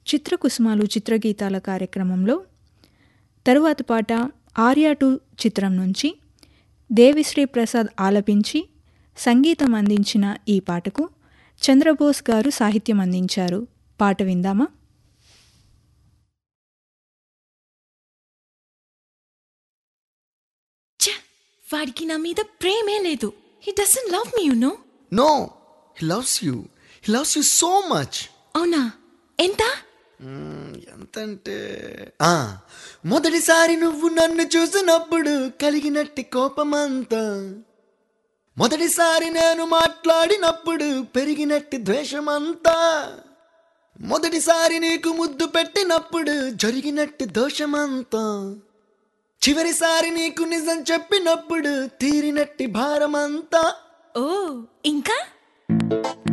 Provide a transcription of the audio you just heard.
చిత్రకుసుమాలు చిత్రగీతాల కార్యక్రమంలో తరువాత పాట ఆర్యా టూ చిత్రం నుంచి దేవిశ్రీ ప్రసాద్ ఆలపించి సంగీతం అందించిన ఈ పాటకు చంద్రబోస్ గారు సాహిత్యం అందించారు పాట విందామా ఛ! వాడికి నా మీద ప్రేమే లేదు he doesn't love me you no no he loves you he loves you so much అవునా ఎంత ఎంతంటే ఆ, మొదటిసారి నువ్వు నన్ను చూసినప్పుడు కలిగినట్టి కోపమంతా మొదటిసారి నేను మాట్లాడినప్పుడు పెరిగినట్టి ద్వేషమంతా మొదటిసారి నీకు ముద్దు పెట్టినప్పుడు జరిగినట్టి దోషమంతా చివరిసారి నీకు నిజం చెప్పినప్పుడు తీరినట్టి భారమంతా ఓ ఇంకా